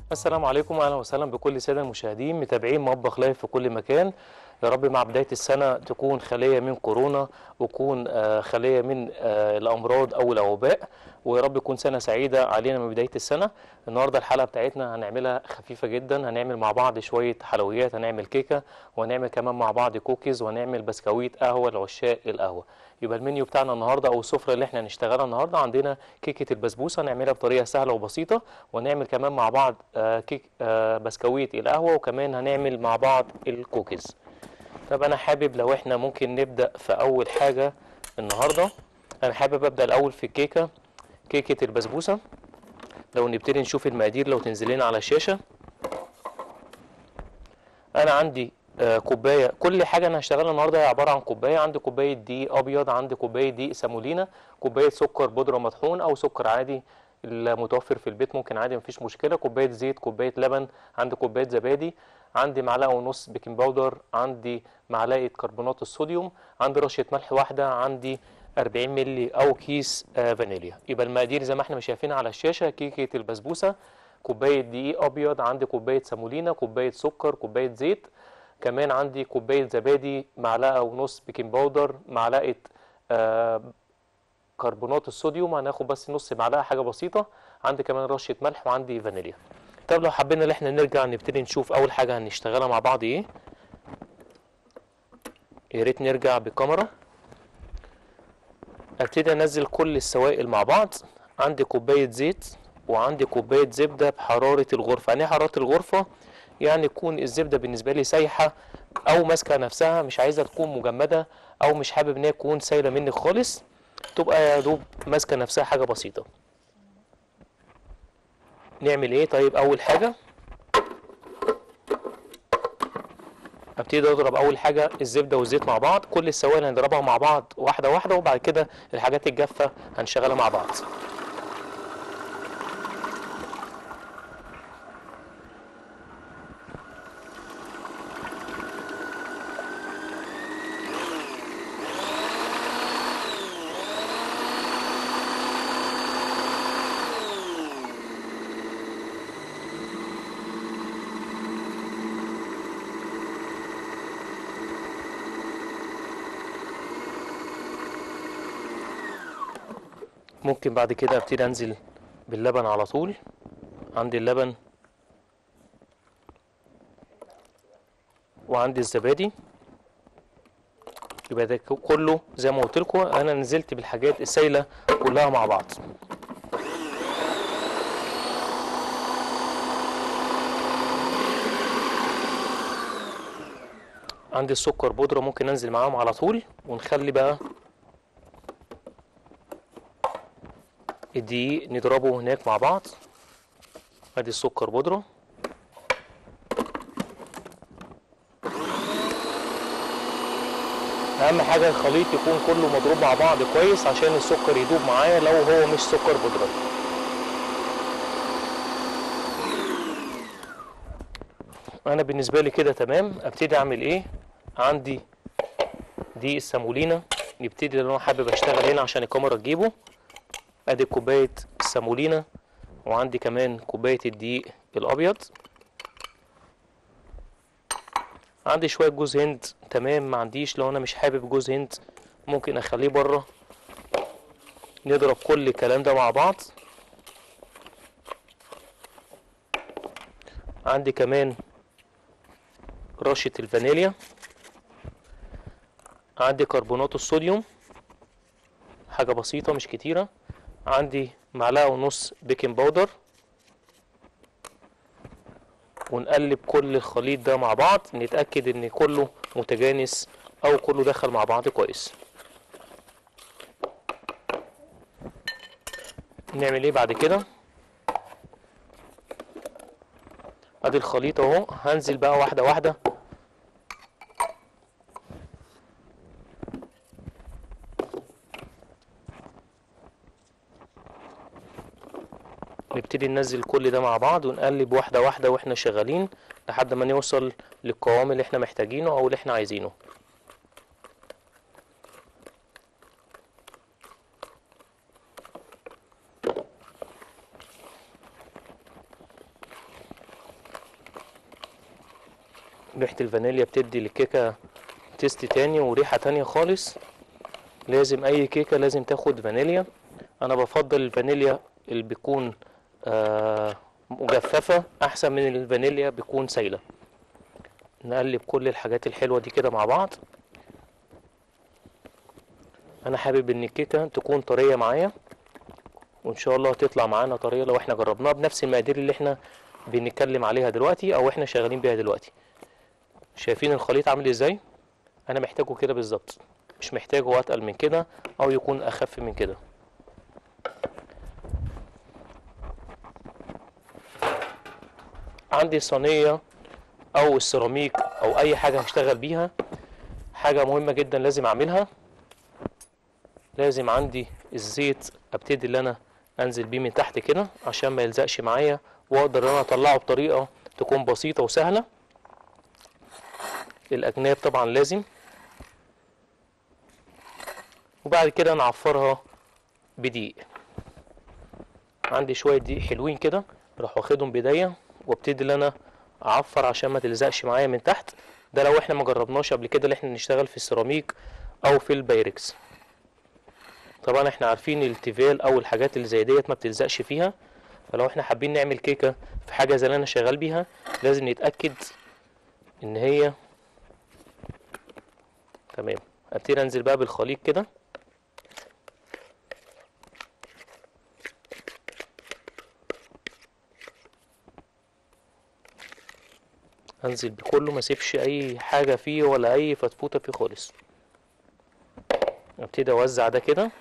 السلام عليكم واهلا وسهلا بكل الساده المشاهدين متابعين مطبخ لايف في كل مكان يا رب مع بدايه السنه تكون خاليه من كورونا وتكون آه، خاليه من آه، الامراض او الاوباء ويا رب تكون سنه سعيده علينا من بدايه السنه النهارده الحلقه بتاعتنا هنعملها خفيفه جدا هنعمل مع بعض شويه حلويات هنعمل كيكه وهنعمل كمان مع بعض كوكيز وهنعمل بسكويت قهوه لعشاق القهوه يبقى المنيو بتاعنا النهارده او السفره اللي احنا هنشتغلها النهارده عندنا كيكه البسبوسه نعملها بطريقه سهله وبسيطه ونعمل كمان مع بعض آه، كيك آه، بسكويت القهوه وكمان هنعمل مع بعض الكوكيز طب انا حابب لو احنا ممكن نبدا في اول حاجه النهارده انا حابب ابدا الاول في الكيكه كيكه البسبوسه لو نبتدي نشوف المقادير لو تنزل لنا على الشاشه انا عندي آه، كوبايه كل حاجه انا هشتغلها النهارده هي عباره عن كوبايه عندي كوبايه دقيق ابيض عندي كوبايه دقيق سامولينا كوبايه سكر بودره مطحون او سكر عادي المتوفر في البيت ممكن عادي مفيش مشكله كوبايه زيت كوبايه لبن عندي كوبايه زبادي عندي معلقه ونص بيكنج باودر عندي معلقه كربونات الصوديوم عندي رشه ملح واحده عندي 40 مللي او كيس آه، فانيليا يبقى المقادير زي ما احنا شايفين على الشاشه كيكه البسبوسه كوبايه دقيق ابيض عندي كوبايه سامولينا كوبايه سكر كوبايه زيت كمان عندي كوبايه زبادي معلقه ونص بيكنج باودر معلقه آه كربونات الصوديوم هناخد بس نص معلقه حاجه بسيطه عندي كمان رشه ملح وعندي فانيليا طب لو حبينا ان احنا نرجع نبتدي نشوف اول حاجه هنشتغلها مع بعض ايه يا ريت نرجع بالكاميرا ابتدي انزل كل السوائل مع بعض عندي كوبايه زيت وعندي كوبايه زبده بحراره الغرفه يعني إيه حراره الغرفه يعني تكون الزبده بالنسبه لي سايحه او ماسكه نفسها مش عايزه تكون مجمده او مش حابب ان هي تكون سايله مني خالص تبقى يا دوب ماسكه نفسها حاجه بسيطه نعمل ايه طيب اول حاجه ابتدي اضرب اول حاجه الزبده والزيت مع بعض كل السوائل هنضربها مع بعض واحده واحده وبعد كده الحاجات الجافه هنشغلها مع بعض ممكن بعد كده ابتدي انزل باللبن على طول عندي اللبن وعندي الزبادي يبقى ده كله زي ما قلت لكم انا نزلت بالحاجات السايله كلها مع بعض عندي السكر بودره ممكن انزل معاهم على طول ونخلي بقى الدقيق نضربه هناك مع بعض ادي السكر بودرة اهم حاجة الخليط يكون كله مضروب مع بعض كويس عشان السكر يدوب معايا لو هو مش سكر بودرة انا بالنسبة لي كده تمام ابتدي اعمل ايه عندي دي السامولينا نبتدي لو انا حابب اشتغل هنا عشان الكاميرا تجيبه ادي كوبايه السامولينا وعندي كمان كوبايه الدقيق الابيض عندي شويه جوز هند تمام ما عنديش لو انا مش حابب جوز هند ممكن اخليه بره نضرب كل الكلام ده مع بعض عندي كمان رشه الفانيليا عندي كربونات الصوديوم حاجه بسيطه مش كتيره عندي معلقه ونص بيكنج باودر ونقلب كل الخليط ده مع بعض نتاكد ان كله متجانس او كله دخل مع بعض كويس نعمل ايه بعد كده ادي الخليط اهو هنزل بقى واحده واحده نبتدي ننزل كل ده مع بعض ونقلب واحدة واحدة واحنا شغالين لحد ما نوصل للقوام اللي احنا محتاجينه او اللي احنا عايزينه ريحة الفانيليا بتدي للكيكة تيست تاني وريحة تانية خالص لازم اي كيكة لازم تاخد فانيليا انا بفضل الفانيليا اللي بيكون آه مجففة احسن من الفانيليا بيكون سايلة نقلب كل الحاجات الحلوة دي كده مع بعض انا حابب ان الكيكة تكون طرية معايا وان شاء الله هتطلع معانا طرية لو احنا جربناها بنفس المقادير اللي احنا بنتكلم عليها دلوقتي او احنا شغالين بيها دلوقتي شايفين الخليط عامل ازاي انا محتاجه كده بالظبط مش محتاجه اتقل من كده او يكون اخف من كده عندي صينية او السيراميك او اي حاجة هشتغل بيها حاجة مهمة جدا لازم اعملها لازم عندي الزيت ابتدي ان انا انزل بيه من تحت كده عشان ما يلزقش معايا واقدر ان انا اطلعه بطريقة تكون بسيطة وسهلة الاجناب طبعا لازم وبعد كده نعفرها بدقيق عندي شوية دقيق حلوين كده راح واخدهم بايديا وابتدي ان انا اعفر عشان ما تلزقش معايا من تحت ده لو احنا ما جربناش قبل كده اللي احنا نشتغل في السيراميك او في البايركس طبعا احنا عارفين التيفال او الحاجات اللي زي ديت ما بتلزقش فيها فلو احنا حابين نعمل كيكه في حاجه زي اللي انا شغال بيها لازم نتاكد ان هي تمام ابتدي انزل بقى بالخليط كده انزل بكله ما اسيبش اي حاجه فيه ولا اي فتفوته فيه خالص ابتدي اوزع ده كده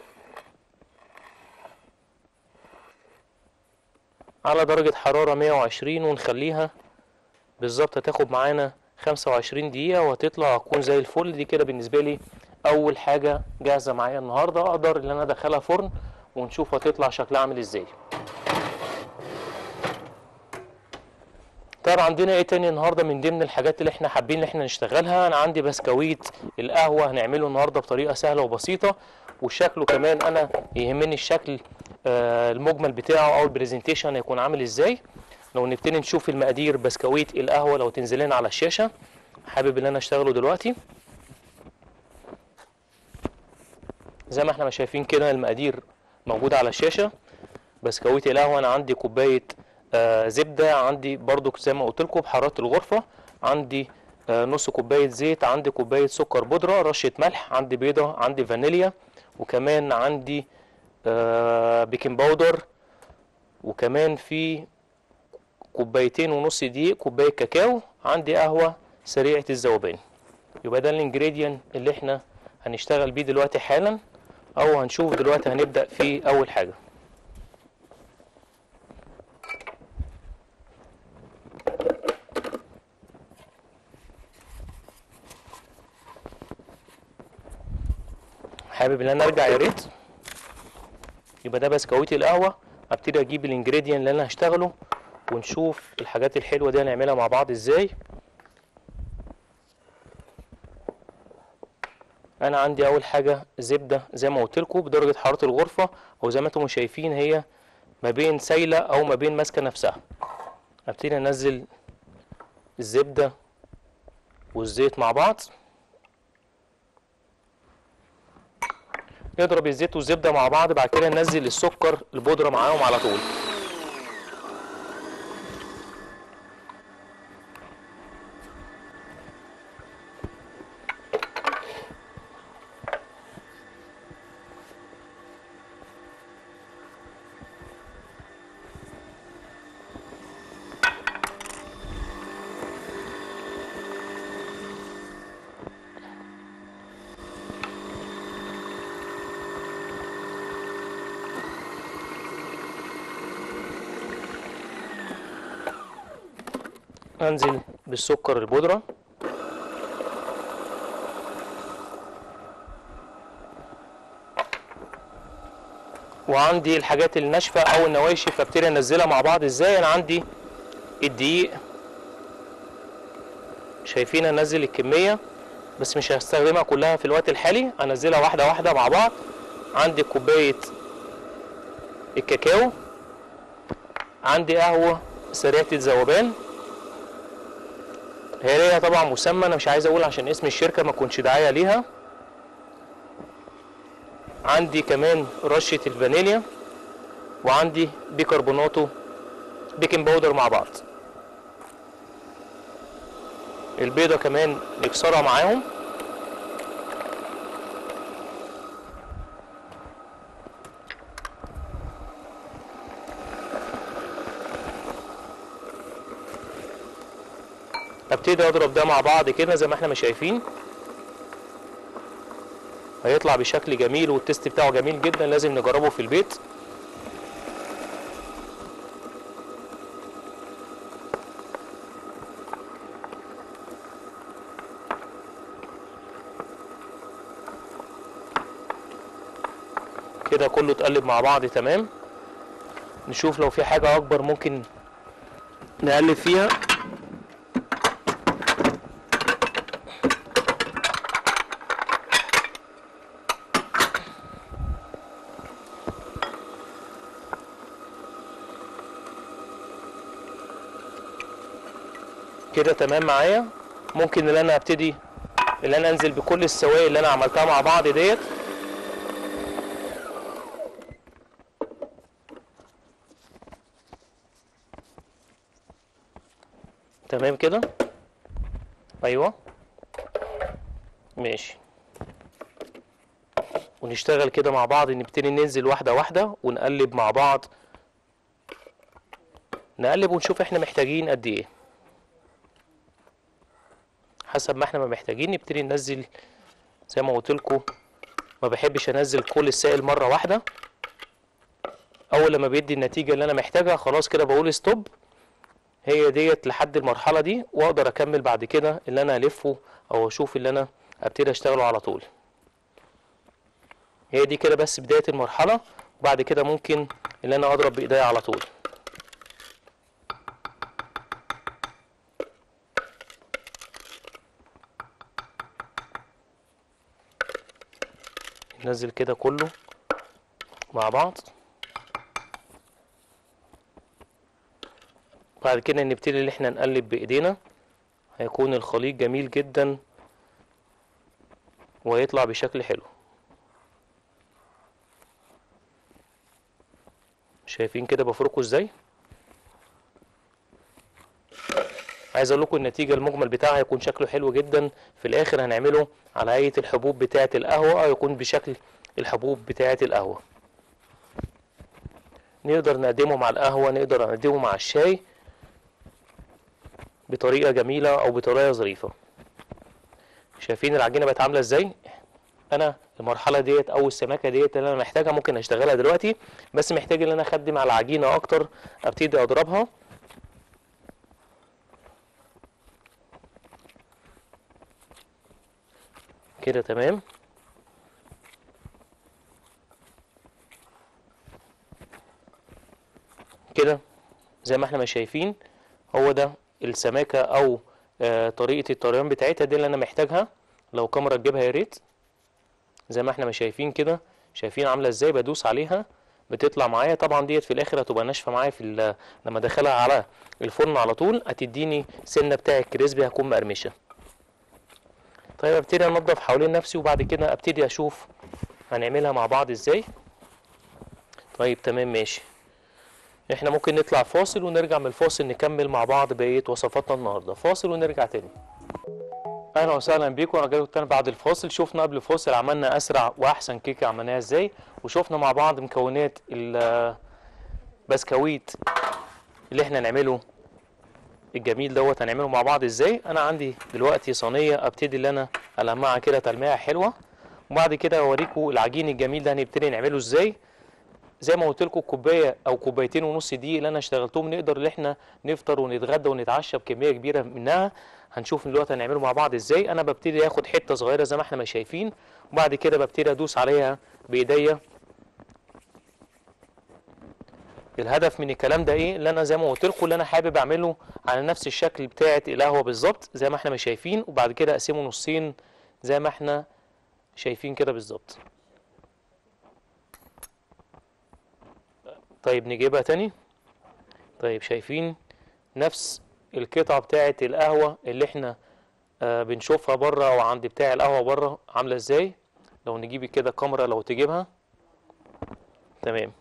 على درجة حرارة 120 ونخليها بالظبط هتاخد معانا 25 دقيقة وهتطلع هتكون زي الفل دي كده بالنسبة لي أول حاجة جاهزة معايا النهاردة أقدر إن أنا أدخلها فرن ونشوف هتطلع شكلها عامل إزاي طبعا عندنا ايه تاني النهارده من ضمن الحاجات اللي احنا حابين ان احنا نشتغلها انا عندي بسكويت القهوه هنعمله النهارده بطريقه سهله وبسيطه وشكله كمان انا يهمني الشكل آه المجمل بتاعه او البرزنتيشن هيكون عامل ازاي لو نبتدي نشوف المقادير بسكويت القهوه لو تنزل لنا على الشاشه حابب ان انا اشتغله دلوقتي زي ما احنا ما شايفين كده المقادير موجوده على الشاشه بسكويت القهوه انا عندي كوبايه آه زبده عندي برضو زي ما قلت لكم بحراره الغرفه عندي آه نص كوبايه زيت عندي كوبايه سكر بودره رشه ملح عندي بيضه عندي فانيليا وكمان عندي آه بيكنج باودر وكمان في كوبايتين ونص دقيق كوبايه كاكاو عندي قهوه سريعه الذوبان يبقى ده الانجريدينت اللي احنا هنشتغل بيه دلوقتي حالا او هنشوف دلوقتي هنبدا في اول حاجه حابب ان انا ارجع يا ريت يبقى ده بسكويت القهوه ابتدي اجيب الانجريدينت اللي انا هشتغله ونشوف الحاجات الحلوه دي هنعملها مع بعض ازاي انا عندي اول حاجه زبده زي ما قلت لكم بدرجه حراره الغرفه وزي ما انتم شايفين هي ما بين سايله او ما بين ماسكه نفسها ابتدي انزل الزبده والزيت مع بعض نضرب الزيت والزبده مع بعض بعد كده ننزل السكر البودره معاهم على طول انزل بالسكر البودره وعندي الحاجات الناشفه او النواشف ابتدي انزلها مع بعض ازاي انا عندي الدقيق شايفين انزل الكميه بس مش هستخدمها كلها في الوقت الحالي انزلها واحده واحده مع بعض عندي كوبايه الكاكاو عندي قهوه سريعه الذوبان هي ليها طبعا مسمى انا مش عايز اقول عشان اسم الشركه ما كنتش دعايه ليها عندي كمان رشه الفانيليا وعندي بيكربوناتو بيكنج باودر مع بعض البيضه كمان نكسرها معاهم ابتدي اضرب ده مع بعض كده زي ما احنا ما شايفين هيطلع بشكل جميل والتست بتاعه جميل جدا لازم نجربه في البيت كده كله اتقلب مع بعض تمام نشوف لو في حاجة أكبر ممكن نقلب فيها كده تمام معايا ممكن ان انا ابتدي ان انا انزل بكل السوائل اللي انا عملتها مع بعض ديت تمام كده ايوه ماشي ونشتغل كده مع بعض نبتدي ننزل واحده واحده ونقلب مع بعض نقلب ونشوف احنا محتاجين قد ايه حسب ما احنا ما محتاجين نبتدي ننزل زي ما قلت لكم ما بحبش انزل كل السائل مره واحده اول لما بيدي النتيجه اللي انا محتاجها خلاص كده بقول ستوب هي ديت لحد المرحله دي واقدر اكمل بعد كده اللي انا الفه او اشوف اللي انا ابتدي اشتغله على طول هي دي كده بس بدايه المرحله وبعد كده ممكن اللي انا اضرب بايديا على طول ننزل كده كله مع بعض بعد كده نبتدي ان احنا نقلب بايدينا هيكون الخليط جميل جدا وهيطلع بشكل حلو شايفين كده بفركه ازاي عايز اقول لكم النتيجه المجمل بتاعها هيكون شكله حلو جدا في الاخر هنعمله على هيئه الحبوب بتاعه القهوه او يكون بشكل الحبوب بتاعه القهوه نقدر نقدمه مع القهوه نقدر نقدمه مع الشاي بطريقه جميله او بطريقه ظريفه شايفين العجينه بقت عامله ازاي انا المرحله ديت او السماكه ديت اللي انا محتاجها ممكن اشتغلها دلوقتي بس محتاج ان انا اخدم على العجينه اكتر ابتدي اضربها كده تمام كده زي ما احنا ما شايفين هو ده السماكه او آه طريقه الطريان بتاعتها دي اللي انا محتاجها لو كاميرا تجيبها يا ريت زي ما احنا ما شايفين كده شايفين عامله ازاي بدوس عليها بتطلع معايا طبعا ديت في الاخر هتبقى ناشفه معايا في ال- لما ادخلها على الفرن على طول هتديني سنه بتاع الكريسبي هتكون مقرمشه طيب ابتدي انضف حوالين نفسي وبعد كده ابتدي اشوف هنعملها مع بعض ازاي طيب تمام ماشي احنا ممكن نطلع فاصل ونرجع من الفاصل نكمل مع بعض بقية وصفاتنا النهارده فاصل ونرجع تاني اهلا وسهلا بيكم انا جاي تاني بعد الفاصل شفنا قبل الفاصل عملنا اسرع واحسن كيكه عملناها ازاي وشفنا مع بعض مكونات البسكويت اللي احنا نعمله الجميل دوت هنعمله مع بعض ازاي انا عندي دلوقتي صينيه ابتدي ان انا المعها كده تلميعه حلوه وبعد كده اوريكم العجين الجميل ده هنبتدي نعمله ازاي زي ما قلت لكم كوبايه او كوبايتين ونص دي اللي انا اشتغلتهم نقدر ان احنا نفطر ونتغدى ونتعشى بكميه كبيره منها هنشوف دلوقتي هنعمله مع بعض ازاي انا ببتدي اخد حته صغيره زي ما احنا ما شايفين وبعد كده ببتدي ادوس عليها بايديا الهدف من الكلام ده ايه اللي انا زي ما قلت لكم اللي انا حابب اعمله على نفس الشكل بتاعه القهوه بالظبط زي ما احنا ما شايفين وبعد كده اقسمه نصين زي ما احنا شايفين كده بالظبط طيب نجيبها تاني طيب شايفين نفس القطعة بتاعة القهوة اللي احنا آه بنشوفها بره او عند بتاع القهوة بره عاملة ازاي لو نجيب كده كاميرا لو تجيبها تمام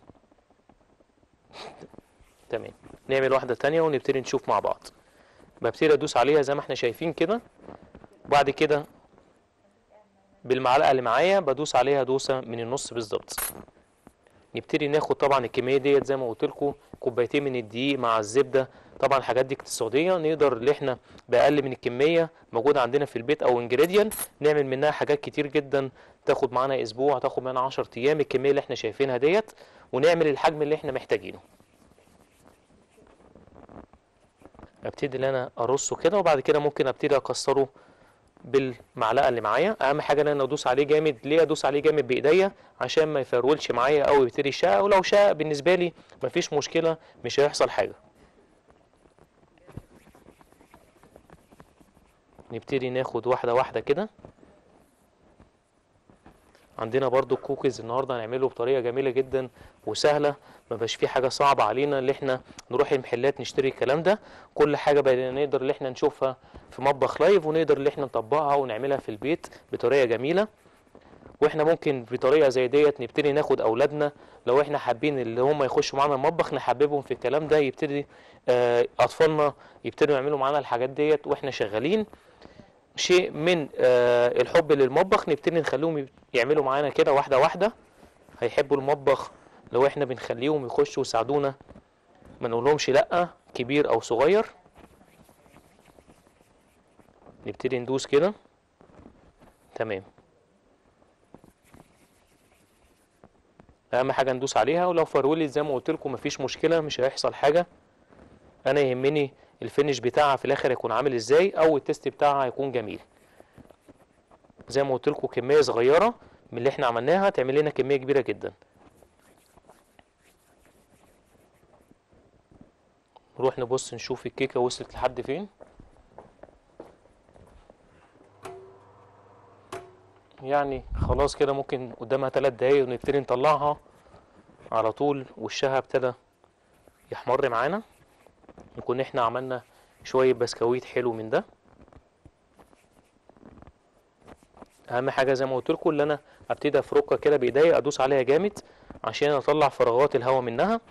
تمام نعمل واحدة تانية ونبتدي نشوف مع بعض ببتدي ادوس عليها زي ما احنا شايفين كده وبعد كده بالمعلقة اللي معايا بدوس عليها دوسة من النص بالظبط نبتدي ناخد طبعا الكمية ديت زي ما قلت لكم كوبايتين من الدقيق مع الزبدة طبعا الحاجات دي اقتصادية نقدر اللي احنا بأقل من الكمية موجودة عندنا في البيت او انجريدينت نعمل منها حاجات كتير جدا تاخد معانا اسبوع تاخد معانا 10 ايام الكمية اللي احنا شايفينها ديت ونعمل الحجم اللي احنا محتاجينه ابتدي ان انا ارصه كده وبعد كده ممكن ابتدي اكسره بالمعلقه اللي معايا اهم حاجه ان انا ادوس عليه جامد ليه ادوس عليه جامد بايديا عشان ما يفرولش معايا او يبتدي يشقق ولو شقق بالنسبه لي مفيش مشكله مش هيحصل حاجه نبتدي ناخد واحده واحده كده عندنا برضو الكوكيز النهارده هنعمله بطريقه جميله جدا وسهله ما بقاش في حاجه صعبه علينا اللي احنا نروح المحلات نشتري الكلام ده كل حاجه بقينا نقدر اللي احنا نشوفها في مطبخ لايف ونقدر اللي احنا نطبقها ونعملها في البيت بطريقه جميله واحنا ممكن بطريقه زي ديت نبتدي ناخد اولادنا لو احنا حابين اللي هم يخشوا معانا المطبخ نحببهم في الكلام ده يبتدي آه، اطفالنا يبتدوا يعملوا معانا الحاجات ديت واحنا شغالين شيء من آه، الحب للمطبخ نبتدي نخليهم يعملوا معانا كده واحده واحده هيحبوا المطبخ لو احنا بنخليهم يخشوا يساعدونا ما نقولهمش لا كبير او صغير نبتدي ندوس كده تمام اهم حاجه ندوس عليها ولو فرولت زي ما قلت لكم مفيش مشكله مش هيحصل حاجه انا يهمني الفينش بتاعها في الاخر هيكون عامل ازاي او التست بتاعها هيكون جميل زي ما قلت لكم كميه صغيره من اللي احنا عملناها تعمل لنا كميه كبيره جدا نروح نبص نشوف الكيكه وصلت لحد فين يعني خلاص كده ممكن قدامها ثلاث دقايق ونبتدي نطلعها على طول وشها ابتدى يحمر معانا نكون احنا عملنا شوية بسكويت حلو من ده اهم حاجة زي ما قلت لكم اللي انا ابتدي افركها كده بايديا ادوس عليها جامد عشان اطلع فراغات الهواء منها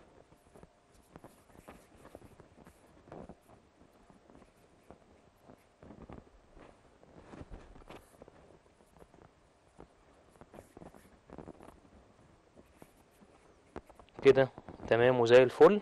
كده تمام وزي الفل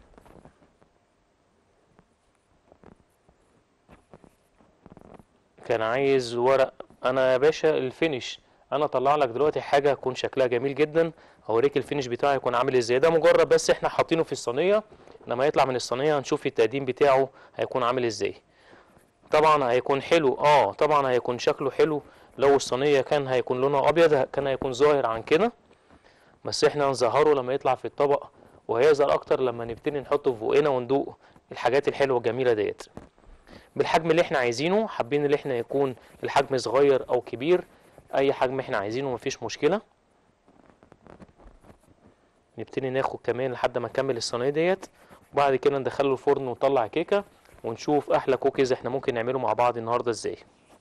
كان عايز ورق انا يا باشا الفينش انا اطلع لك دلوقتي حاجه يكون شكلها جميل جدا اوريك الفينش بتاعه يكون عامل ازاي ده مجرد بس احنا حاطينه في الصينيه لما يطلع من الصينيه هنشوف التقديم بتاعه هيكون عامل ازاي طبعا هيكون حلو اه طبعا هيكون شكله حلو لو الصينيه كان هيكون لونها ابيض كان هيكون ظاهر عن كده بس احنا هنظهره لما يطلع في الطبق وهيظهر اكتر لما نبتدي نحطه في بقنا وندوق الحاجات الحلوه الجميله ديت بالحجم اللي احنا عايزينه حابين اللي احنا يكون الحجم صغير او كبير اي حجم احنا عايزينه مفيش مشكله نبتدي ناخد كمان لحد ما نكمل الصينيه ديت وبعد كده ندخله الفرن ونطلع كيكه ونشوف احلى كوكيز احنا ممكن نعمله مع بعض النهارده ازاي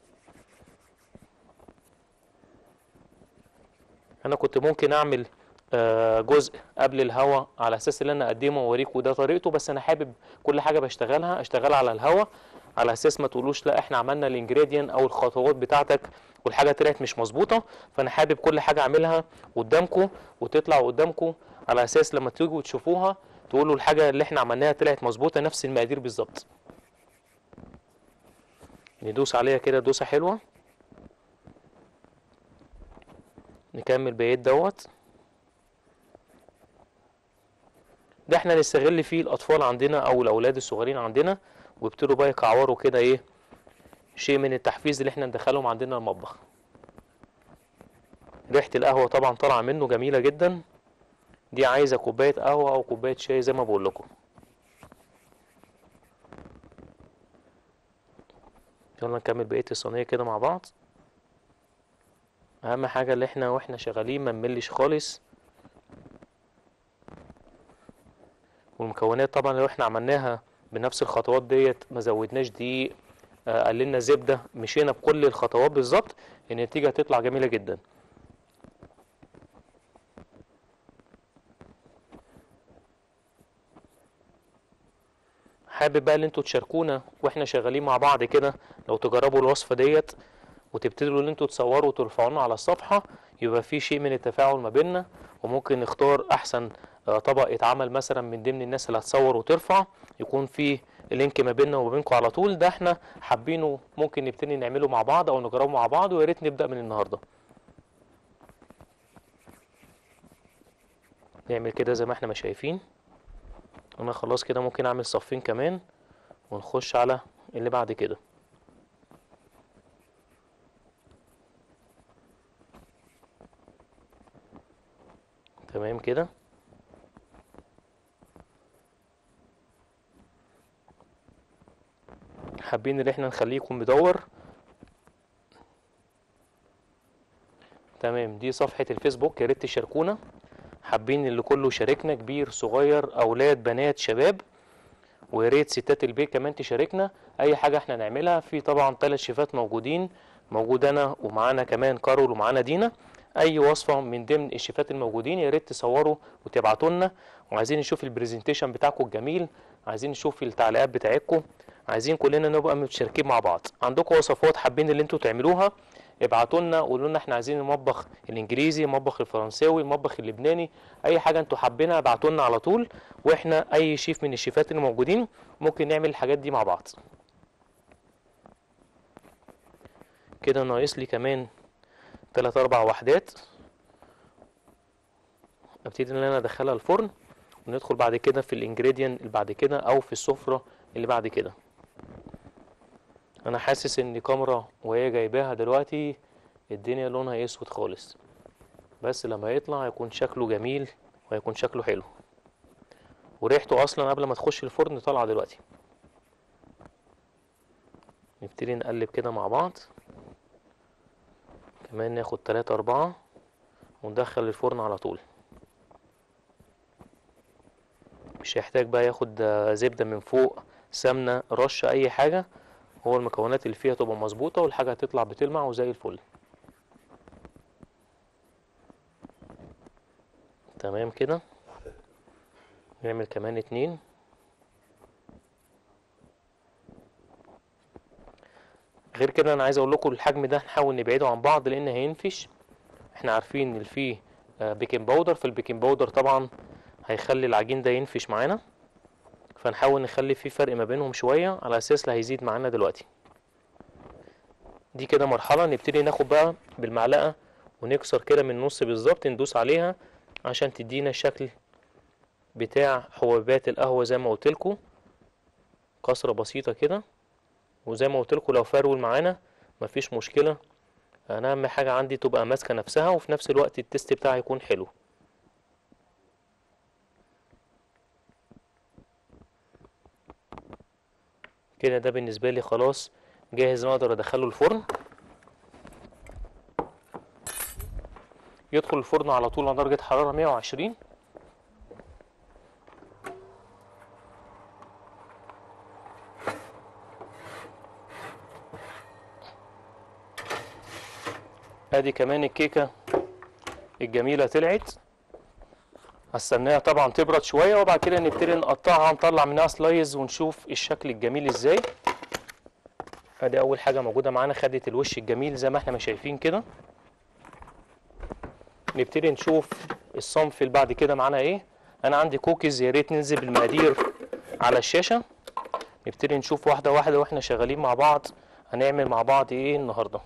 انا كنت ممكن اعمل آه، جزء قبل الهوا على اساس ان انا اقدمه واوريكم ده طريقته بس انا حابب كل حاجه بشتغلها اشتغلها على الهوا على اساس ما تقولوش لا احنا عملنا الانجريدينت او الخطوات بتاعتك والحاجه طلعت مش مظبوطه فانا حابب كل حاجه اعملها قدامكم وتطلع قدامكم على اساس لما تيجوا تشوفوها تقولوا الحاجه اللي احنا عملناها طلعت مظبوطه نفس المقادير بالظبط ندوس عليها كده دوسه حلوه نكمل بقيت دوت ده احنا نستغل فيه الاطفال عندنا او الاولاد الصغيرين عندنا ويبتدوا بقى يكعوروا كده ايه شيء من التحفيز اللي احنا ندخلهم عندنا المطبخ ريحة القهوة طبعا طالعة منه جميلة جدا دي عايزة كوباية قهوة او كوباية شاي زي ما بقول لكم يلا نكمل بقية الصينية كده مع بعض اهم حاجة اللي احنا واحنا شغالين ما نملش خالص والمكونات طبعا لو احنا عملناها بنفس الخطوات ديت ما زودناش دقيق آه، قللنا زبده مشينا بكل الخطوات بالظبط النتيجه هتطلع جميله جدا حابب بقى ان انتوا تشاركونا واحنا شغالين مع بعض كده لو تجربوا الوصفه ديت وتبتدوا ان انتوا تصوروا وترفعونا على الصفحه يبقى في شيء من التفاعل ما بيننا وممكن نختار احسن آه، طبق يتعمل مثلا من ضمن الناس اللي هتصور وترفع يكون في لينك ما بيننا وما بينكم على طول ده احنا حابينه ممكن نبتدي نعمله مع بعض او نجربه مع بعض ويا ريت نبدا من النهارده نعمل كده زي ما احنا ما شايفين انا خلاص كده ممكن اعمل صفين كمان ونخش على اللي بعد كده تمام كده حابين ان احنا نخليه يكون مدور تمام دي صفحة الفيسبوك يا ريت تشاركونا حابين اللي كله شاركنا كبير صغير اولاد بنات شباب ويا ريت ستات البيت كمان تشاركنا اي حاجه احنا نعملها في طبعا ثلاث شيفات موجودين موجود انا ومعانا كمان كارول ومعانا دينا اي وصفه من ضمن الشيفات الموجودين يا ريت تصوروا وتبعتوا لنا وعايزين نشوف البرزنتيشن بتاعكم الجميل عايزين نشوف التعليقات بتاعتكم عايزين كلنا نبقى متشاركين مع بعض عندكم وصفات حابين اللي انتوا تعملوها ابعتوا لنا قولوا لنا احنا عايزين المطبخ الانجليزي المطبخ الفرنساوي المطبخ اللبناني اي حاجه انتوا حابينها ابعتوا لنا على طول واحنا اي شيف من الشيفات اللي موجودين ممكن نعمل الحاجات دي مع بعض كده ناقص لي كمان تلات اربع وحدات ابتدي ان انا ادخلها الفرن وندخل بعد كده في الانجريدينت اللي بعد كده او في السفره اللي بعد كده انا حاسس ان كاميرا وهي جايباها دلوقتي الدنيا لونها اسود خالص بس لما يطلع هيكون شكله جميل وهيكون شكله حلو وريحته اصلا قبل ما تخش الفرن طالعه دلوقتي نبتدي نقلب كده مع بعض كمان ناخد تلاتة أربعة وندخل الفرن على طول مش هيحتاج بقى ياخد آه، زبدة من فوق سمنة رشة أي حاجة هو المكونات اللي فيها تبقى مظبوطة والحاجة هتطلع بتلمع وزي الفل تمام كده نعمل كمان اتنين غير كده انا عايز اقول لكم الحجم ده نحاول نبعده عن بعض لان هينفش احنا عارفين ان فيه آه، بيكنج باودر فالبيكنج باودر طبعا هيخلي العجين ده ينفش معانا فنحاول نخلي فيه فرق ما بينهم شوية على اساس لا هيزيد معانا دلوقتي دي كده مرحلة نبتدي ناخد بقى بالمعلقة ونكسر كده من النص بالظبط ندوس عليها عشان تدينا الشكل بتاع حبيبات القهوة زي ما قلتلكوا كسرة بسيطة كده وزي ما قلتلكوا لو فرول معانا مفيش مشكلة انا اهم حاجة عندي تبقى ماسكة نفسها وفي نفس الوقت التست بتاعي يكون حلو كده ده بالنسبة لي خلاص جاهز إن اقدر ادخله الفرن يدخل الفرن على طول على درجة حرارة 120 ادي كمان الكيكة الجميلة طلعت هستناها طبعا تبرد شوية وبعد كده نبتدي نقطعها نطلع منها سلايز ونشوف الشكل الجميل ازاي ادي اول حاجة موجودة معانا خدت الوش الجميل زي ما احنا ما شايفين كده نبتدي نشوف الصنف اللي بعد كده معانا ايه انا عندي كوكيز يا ريت ننزل بالمقادير على الشاشة نبتدي نشوف واحدة واحدة واحنا شغالين مع بعض هنعمل مع بعض ايه النهارده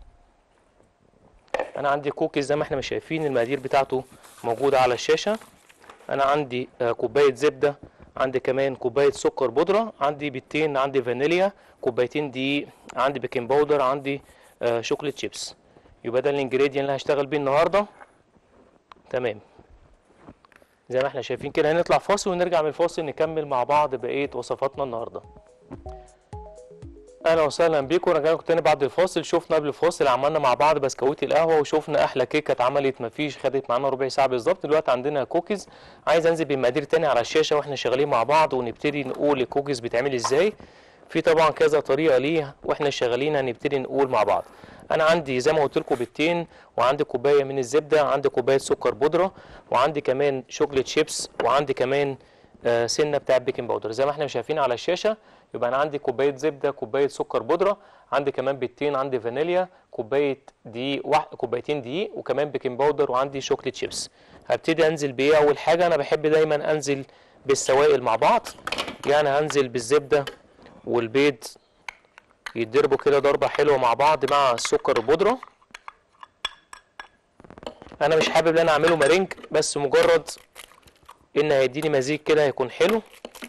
انا عندي كوكيز زي ما احنا مش شايفين المقادير بتاعته موجوده على الشاشه انا عندي آه، كوبايه زبده عندي كمان كوبايه سكر بودره عندي بيضتين عندي فانيليا كوبايتين دقيق عندي بيكنج باودر عندي آه، شوكليت شيبس يبقى ده الانجريدينت اللي هشتغل بيه النهارده تمام زي ما احنا شايفين كده هنطلع فاصل ونرجع من الفاصل نكمل مع بعض بقيه وصفاتنا النهارده اهلا وسهلا بيكم رجعنا لكم تاني بعد الفاصل شفنا قبل الفاصل عملنا مع بعض بسكويت القهوه وشفنا احلى كيكه اتعملت مفيش خدت معانا ربع ساعه بالظبط دلوقتي عندنا كوكيز عايز انزل بالمقادير تاني على الشاشه واحنا شغالين مع بعض ونبتدي نقول الكوكيز بيتعمل ازاي في طبعا كذا طريقه ليه واحنا شغالين هنبتدي نقول مع بعض انا عندي زي ما قلت لكم بيضتين وعندي كوبايه من الزبده عندي كوبايه سكر بودره وعندي كمان شوكليت شيبس وعندي كمان آه، سنه بتاع بيكنج باودر زي ما احنا شايفين على الشاشه يبقى انا عندي كوبايه زبده كوبايه سكر بودره عندي كمان بيضتين عندي فانيليا كوبايه دقيق واحد كوبايتين دقيق وكمان بيكنج باودر وعندي شوكليت شيبس هبتدي انزل بايه اول حاجه انا بحب دايما انزل بالسوائل مع بعض يعني هنزل بالزبده والبيض يتضربوا كده ضربه حلوه مع بعض مع السكر البودره انا مش حابب ان انا اعمله مارينج بس مجرد ان هيديني مزيج كده هيكون حلو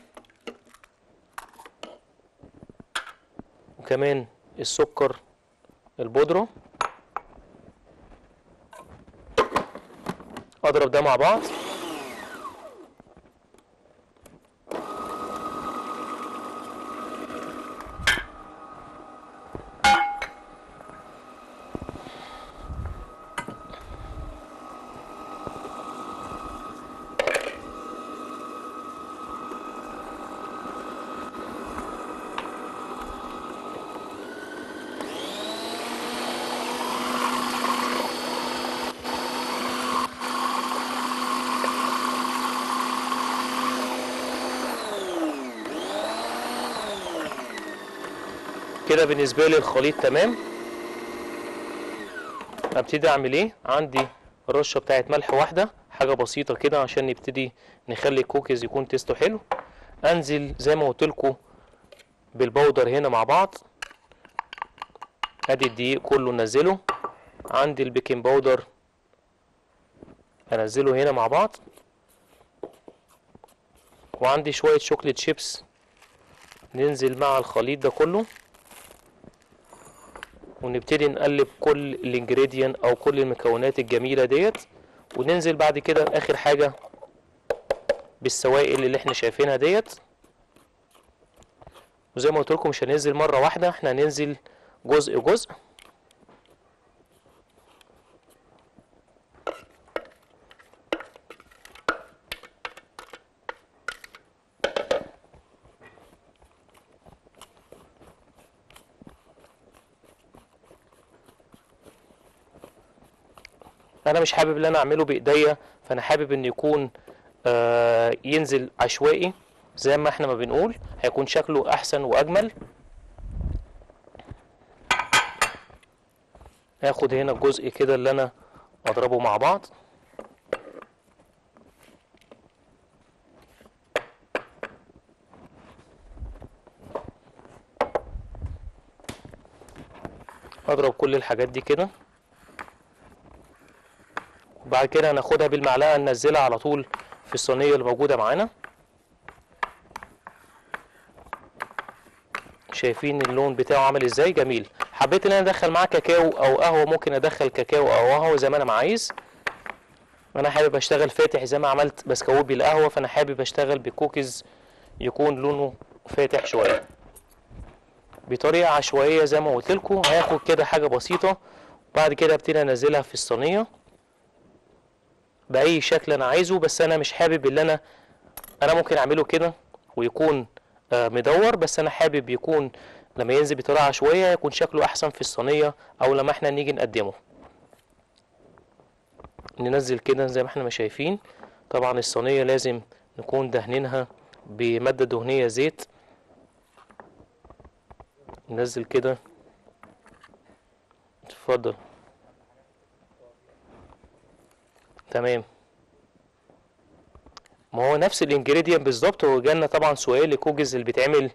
وكمان السكر البودرة اضرب ده مع بعض كده بالنسبة لي الخليط تمام ابتدي اعمل ايه عندي الرشة بتاعت ملح واحدة حاجة بسيطة كده عشان نبتدي نخلي الكوكيز يكون تيستو حلو انزل زي ما قلت لكم بالبودر هنا مع بعض ادي الدقيق كله نزله عندي البيكنج باودر انزله هنا مع بعض وعندي شوية شوكليت شيبس ننزل مع الخليط ده كله ونبتدي نقلب كل الانجريدينت او كل المكونات الجميله ديت وننزل بعد كده اخر حاجه بالسوائل اللي احنا شايفينها ديت وزي ما قلت لكم مش هننزل مره واحده احنا هننزل جزء جزء انا مش حابب ان انا اعمله بايديا فانا حابب ان يكون آه ينزل عشوائي زي ما احنا ما بنقول هيكون شكله احسن واجمل هاخد هنا الجزء كده اللي انا اضربه مع بعض اضرب كل الحاجات دي كده وبعد كده هناخدها بالمعلقه ننزلها على طول في الصينيه اللي موجوده معانا شايفين اللون بتاعه عامل ازاي جميل حبيت ان انا ادخل معاه كاكاو او قهوه ممكن ادخل كاكاو او قهوه زي ما انا ما عايز انا حابب اشتغل فاتح زي ما عملت بسكويت بالقهوه فانا حابب اشتغل بكوكيز يكون لونه فاتح شويه بطريقه عشوائيه زي ما قلت لكم هاخد كده حاجه بسيطه بعد كده ابتدي انزلها في الصينيه باي شكل انا عايزه بس انا مش حابب اللي انا انا ممكن اعمله كده ويكون آه، مدور بس انا حابب يكون لما ينزل بطريقه عشوائيه يكون شكله احسن في الصينيه او لما احنا نيجي نقدمه ننزل كده زي ما احنا ما شايفين طبعا الصينيه لازم نكون دهنينها بماده دهنيه زيت ننزل كده اتفضل تمام ما هو نفس الانجريدينت بالظبط هو جالنا طبعا سؤال الكوكيز اللي بيتعمل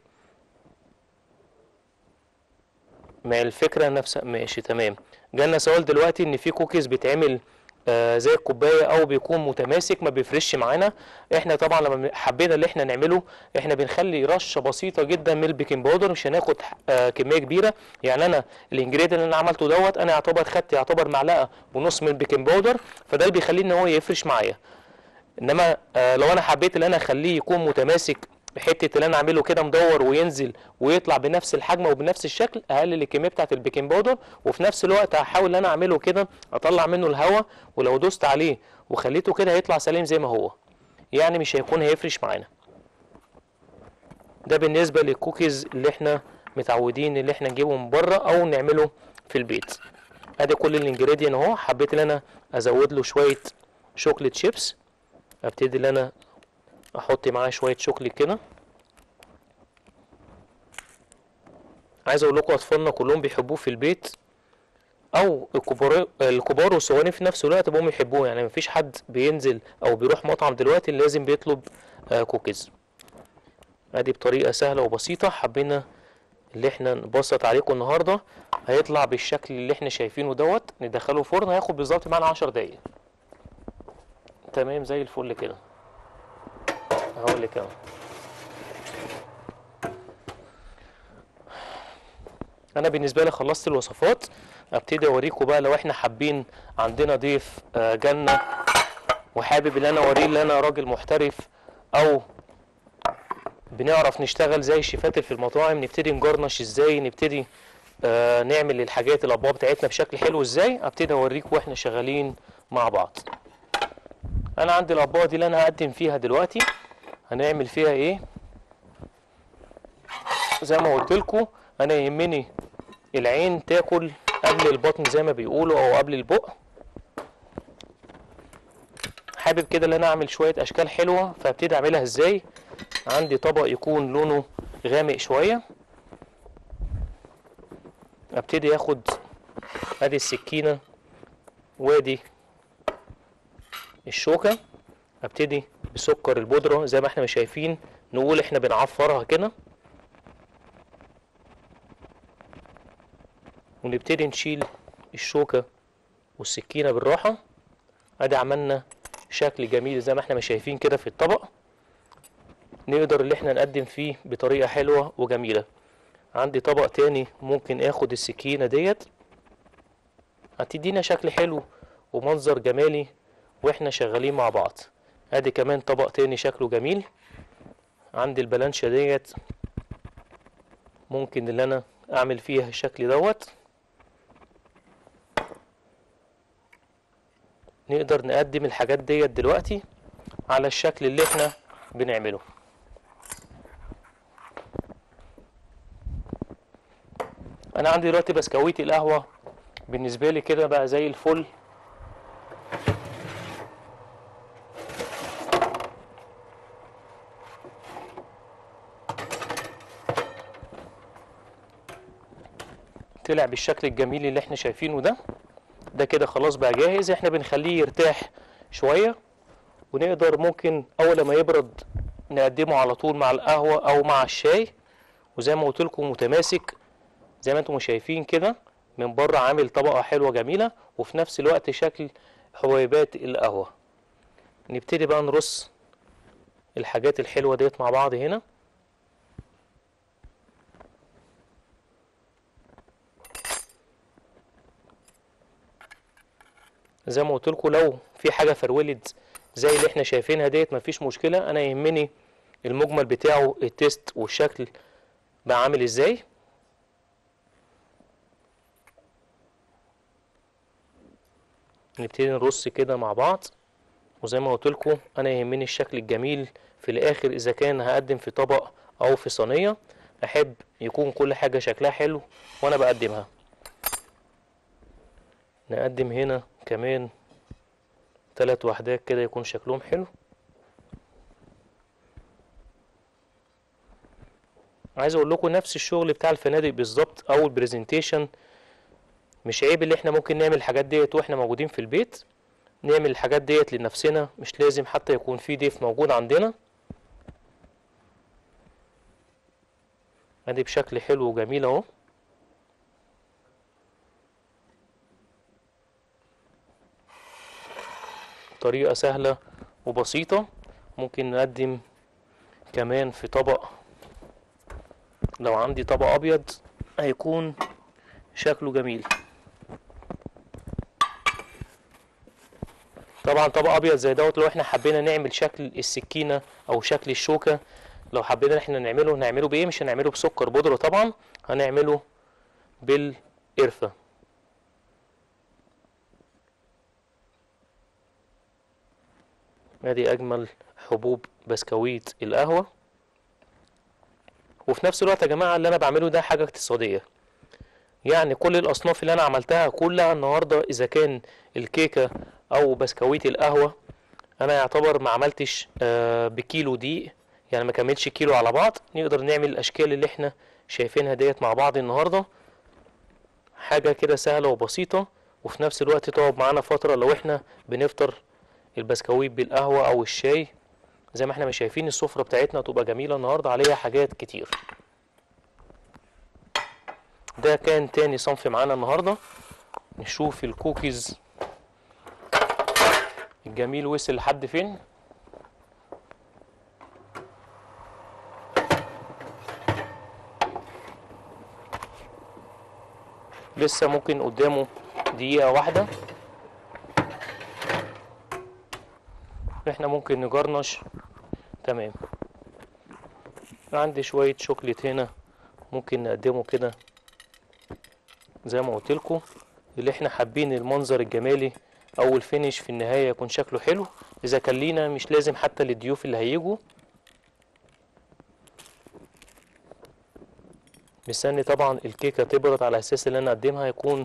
ما الفكرة نفسها ماشي تمام جالنا سؤال دلوقتي ان في كوكيز بيتعمل آه زي الكوبايه او بيكون متماسك ما بيفرش معانا احنا طبعا لما حبينا اللي احنا نعمله احنا بنخلي رشه بسيطه جدا من البيكنج باودر مش هناخد آه كميه كبيره يعني انا الانجريدينت اللي انا عملته دوت انا يعتبر خدت يعتبر معلقه ونص من البيكنج باودر فده اللي بيخليه ان هو يفرش معايا انما آه لو انا حبيت ان انا اخليه يكون متماسك حته اللي انا اعمله كده مدور وينزل ويطلع بنفس الحجم وبنفس الشكل اقلل الكميه بتاعه البيكنج باودر وفي نفس الوقت هحاول ان انا اعمله كده اطلع منه الهواء ولو دوست عليه وخليته كده هيطلع سليم زي ما هو يعني مش هيكون هيفرش معانا ده بالنسبه للكوكيز اللي احنا متعودين اللي احنا نجيبه من بره او نعمله في البيت ادي كل الانجريدينت اهو حبيت ان انا ازود له شويه شوكليت شيبس ابتدي ان انا احط معاه شويه شوكليت كده عايز اقول لكم اطفالنا كلهم بيحبوه في البيت او الكبار الكبار والصغيرين في نفس الوقت بقوا يحبوه يعني مفيش حد بينزل او بيروح مطعم دلوقتي اللي لازم بيطلب آه، كوكيز ادي بطريقه سهله وبسيطه حبينا اللي احنا نبسط عليكم النهارده هيطلع بالشكل اللي احنا شايفينه دوت ندخله فرن هياخد بالظبط معانا 10 دقايق تمام زي الفل كده هقول لك اهو انا بالنسبه لي خلصت الوصفات ابتدي اوريكم بقى لو احنا حابين عندنا ضيف آه، جنة وحابب ان انا اوريه ان انا راجل محترف او بنعرف نشتغل زي الشيفات اللي في المطاعم نبتدي نجرنش ازاي نبتدي آه نعمل الحاجات الاطباق بتاعتنا بشكل حلو ازاي ابتدي اوريكم واحنا شغالين مع بعض انا عندي الاطباق دي اللي انا هقدم فيها دلوقتي هنعمل فيها ايه زي ما قلت لكم انا يهمني العين تاكل قبل البطن زي ما بيقولوا او قبل البق حابب كده ان انا اعمل شويه اشكال حلوه فابتدي اعملها ازاي عندي طبق يكون لونه غامق شويه ابتدي اخد ادي السكينه وادي الشوكه ابتدي بسكر البودره زي ما احنا مش شايفين نقول احنا بنعفرها كده ونبتدي نشيل الشوكة والسكينة بالراحة ادي عملنا شكل جميل زي ما احنا مش شايفين كده في الطبق نقدر اللي احنا نقدم فيه بطريقة حلوة وجميلة عندي طبق تاني ممكن اخد السكينة ديت هتدينا شكل حلو ومنظر جمالي واحنا شغالين مع بعض ادي كمان طبق تاني شكله جميل عندي البلانشة ديت ممكن اللي انا اعمل فيها الشكل دوت نقدر نقدم الحاجات ديت دلوقتي على الشكل اللي احنا بنعمله انا عندي دلوقتي بسكويت القهوة بالنسبة لي كده بقى زي الفل طلع بالشكل الجميل اللي احنا شايفينه ده ده كده خلاص بقى جاهز احنا بنخليه يرتاح شوية ونقدر ممكن اول ما يبرد نقدمه على طول مع القهوة او مع الشاي وزي ما قلت لكم متماسك زي ما انتم شايفين كده من بره عامل طبقة حلوة جميلة وفي نفس الوقت شكل حبيبات القهوة نبتدي بقى نرص الحاجات الحلوة ديت مع بعض هنا زي ما قلت لكم لو في حاجه فرولت زي اللي احنا شايفينها ديت مفيش مشكله انا يهمني المجمل بتاعه التيست والشكل بقى عامل ازاي نبتدي نرص كده مع بعض وزي ما قلت لكم انا يهمني الشكل الجميل في الاخر اذا كان هقدم في طبق او في صينيه احب يكون كل حاجه شكلها حلو وانا بقدمها نقدم هنا كمان تلات وحدات كده يكون شكلهم حلو عايز اقول لكم نفس الشغل بتاع الفنادق بالظبط او البرزنتيشن مش عيب اللي احنا ممكن نعمل الحاجات ديت واحنا موجودين في البيت نعمل الحاجات ديت لنفسنا مش لازم حتى يكون في ضيف موجود عندنا ادي بشكل حلو وجميل اهو طريقة سهلة وبسيطة ممكن نقدم كمان في طبق لو عندي طبق أبيض هيكون شكله جميل طبعا طبق أبيض زي دوت لو احنا حبينا نعمل شكل السكينة أو شكل الشوكة لو حبينا ان احنا نعمله نعمله بايه مش هنعمله بسكر بودرة طبعا هنعمله بالقرفة ادي اجمل حبوب بسكويت القهوة وفي نفس الوقت يا جماعة اللي انا بعمله ده حاجة اقتصادية يعني كل الاصناف اللي انا عملتها كلها النهاردة اذا كان الكيكة او بسكويت القهوة انا يعتبر ما عملتش آه، بكيلو دقيق يعني ما كملش كيلو على بعض نقدر نعمل الاشكال اللي احنا شايفينها ديت مع بعض النهارده حاجه كده سهله وبسيطه وفي نفس الوقت تقعد معانا فتره لو احنا بنفطر البسكويت بالقهوه او الشاي زي ما احنا ما شايفين السفره بتاعتنا تبقى جميله النهارده عليها حاجات كتير ده كان تاني صنف معانا النهارده نشوف الكوكيز الجميل وصل لحد فين لسه ممكن قدامه دقيقة واحدة احنا ممكن نجرنش تمام عندي شوية شوكليت هنا ممكن نقدمه كده زي ما قلت لكم اللي احنا حابين المنظر الجمالي او الفينش في النهاية يكون شكله حلو اذا كان لينا مش لازم حتى للضيوف اللي هيجوا مستني طبعا الكيكه تبرد على اساس اللي انا اقدمها يكون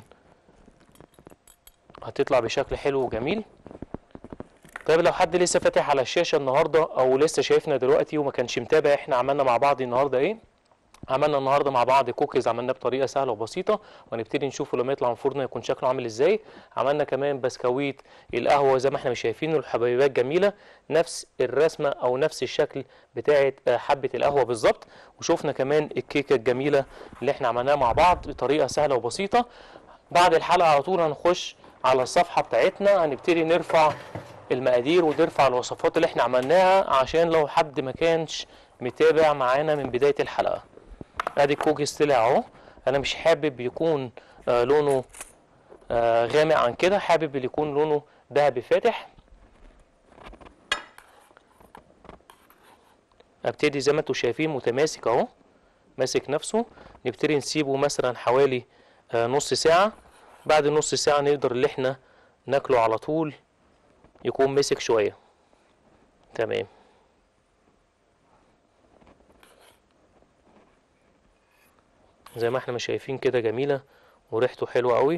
هتطلع بشكل حلو وجميل طيب لو حد لسه فاتح على الشاشه النهارده او لسه شايفنا دلوقتي وما كانش متابع احنا عملنا مع بعض النهارده ايه عملنا النهارده مع بعض كوكيز عملناه بطريقه سهله وبسيطه وهنبتدي نشوفه لما يطلع من الفرن يكون شكله عامل ازاي عملنا كمان بسكويت القهوه زي ما احنا مش شايفين الحبيبات جميله نفس الرسمه او نفس الشكل بتاعه آه، حبه القهوه بالظبط وشوفنا كمان الكيكه الجميله اللي احنا عملناها مع بعض بطريقه سهله وبسيطه بعد الحلقه على طول هنخش على الصفحه بتاعتنا هنبتدي نرفع المقادير ونرفع الوصفات اللي احنا عملناها عشان لو حد ما كانش متابع معانا من بدايه الحلقه ادي الكوكيز طلع اهو انا مش حابب يكون آه لونه آه غامق عن كده حابب اللي يكون لونه ذهبي فاتح ابتدي زي ما انتم شايفين متماسك اهو ماسك نفسه نبتدي نسيبه مثلا حوالي آه نص ساعة بعد نص ساعة نقدر اللي احنا ناكله على طول يكون مسك شوية تمام زي ما احنا ما شايفين كده جميلة وريحته حلوة قوي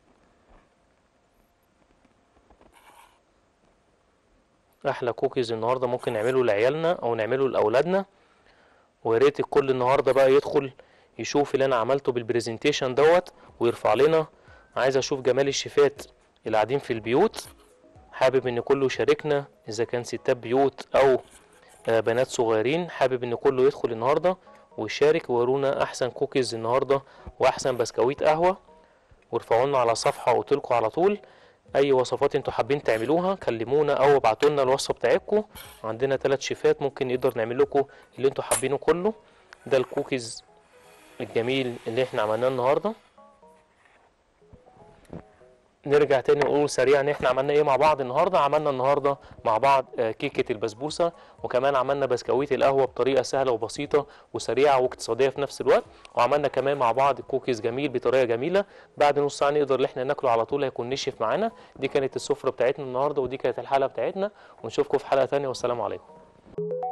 احلى كوكيز النهارده ممكن نعمله لعيالنا او نعمله لاولادنا ويا ريت الكل النهارده بقى يدخل يشوف اللي انا عملته بالبرزنتيشن دوت ويرفع لنا عايز اشوف جمال الشيفات اللي قاعدين في البيوت حابب ان كله يشاركنا اذا كان ستات بيوت او آه، بنات صغيرين حابب ان كله يدخل النهارده ويشارك ويرونا احسن كوكيز النهارده واحسن بسكويت قهوه وارفعوا لنا على صفحه قلت لكم على طول اي وصفات انتوا حابين تعملوها كلمونا او ابعتوا لنا الوصفه بتاعتكم عندنا ثلاث شيفات ممكن نقدر نعمل لكم اللي انتوا حابينه كله ده الكوكيز الجميل اللي احنا عملناه النهارده نرجع تاني نقول سريعا احنا عملنا ايه مع بعض النهارده عملنا النهارده مع بعض آه، كيكه البسبوسه وكمان عملنا بسكويت القهوه بطريقه سهله وبسيطه وسريعه واقتصاديه في نفس الوقت وعملنا كمان مع بعض كوكيز جميل بطريقه جميله بعد نص ساعه نقدر ان احنا ناكله على طول هيكون نشف معانا دي كانت السفره بتاعتنا النهارده ودي كانت الحلقه بتاعتنا ونشوفكم في حلقه تانية والسلام عليكم